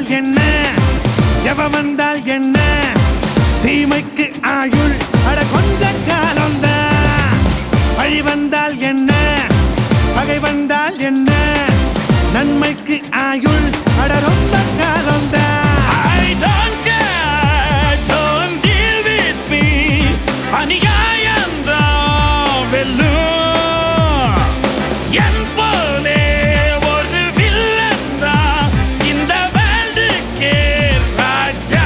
வந்தால் என்ன எவ வந்தால் என்ன தீமைக்கு ஆயுள் அட கொஞ்ச காலம்தான் வழி வந்தால் என்ன பகை வந்தால் என்ன நன்மைக்கு ஆயுள் அட ரொம்ப காலம்தான் I don't care, don't deal with me. அநியாயம்தான் வெல்லும். என் போலே ஒரு வில்லன் தான் இந்த வேல்டுக்கே ராஜா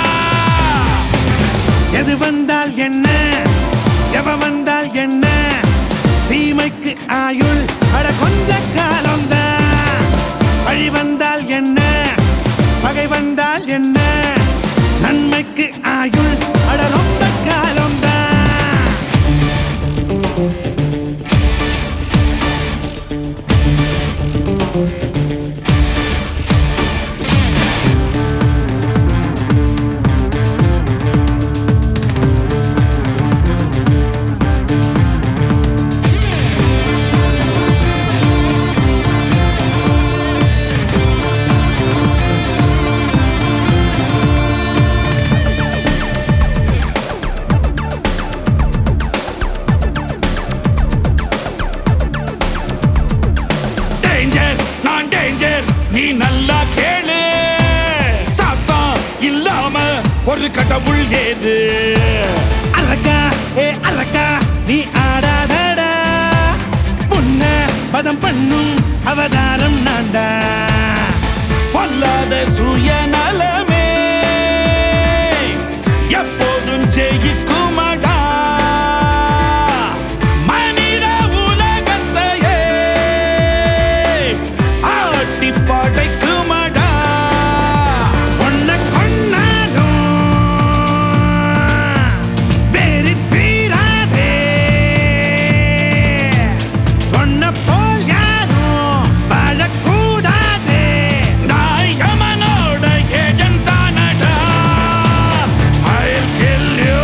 எது வந்தால் என்ன எவ வந்தால் என்ன தீமைக்கு ஆயுள் அட கொஞ்ச காலம்தான் வழி வந்தால் என்ன பகை வந்தால் என்ன நன்மைக்கு ஆயுள் அட ரொம்ப காலம்தான் டேஞ்சர் நான் டேஞ்சர் நீ நல்லா கேளு சத்தம் இல்லாம ஒரு கடவுள் ஏது அழகா ஏ அழகா நீ ஆடாதடா உன்ன பதம் பண்ணும் அவதாரம் நான்டா பொல்லாத சுயநலமே எப்போதும் ஜெயிக்குமடா மனித உலகத்தையே ஆட்டி படைக்குமடா உன்னை கொன்னாலும் வெறி தீராதே உன்னை போல் யாரும் வாழக்கூடாதே நான் யமனோட ஏஜென்ட் தானடா I'll kill you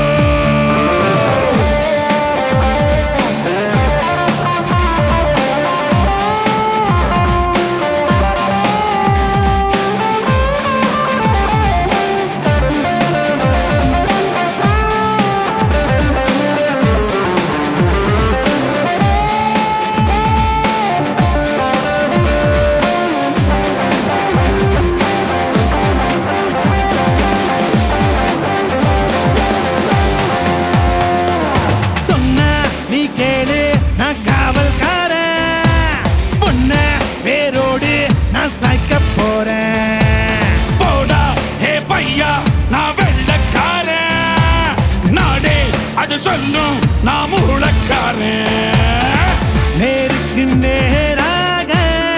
சொன்னா நீ கேளு நான் காவல்காரன் உன்ன வேரோடு நான் சாய்க்க போறேன் போடா ஹே பையா நான் வெள்ளக்காரன் நாடே அது சொல்லும் நான் மூலக்காரன் நேருக்கு நேராக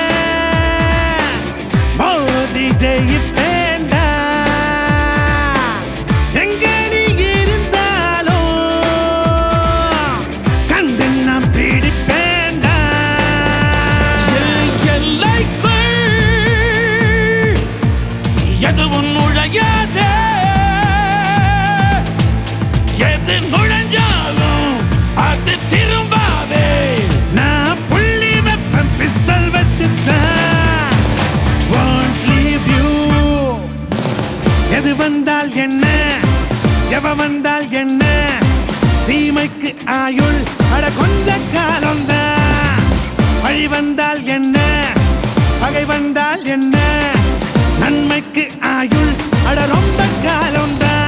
மோதி ஜெயிப்பேண்டா எங்க நீ இருந்தாலும் கண்டு நான் பிடிப்பேண்டா எல்லைக்குள் எதுவும் நுழையாதே எது நுழைஞ்சாலும் அது திரும்பாதே நான் புள்ளி வெப்பம் பிஸ்டல் வச்சுதான் won't leave you எது வந்தால் என்ன எவ வந்தால் என்ன தீமைக்கு ஆயுள் அட கொஞ்ச காலம்தான் வழி வந்தால் என்ன பகை வந்தால் என்ன நன்மைக்கு ஆயுள் அட ரொம்ப காலம்தான்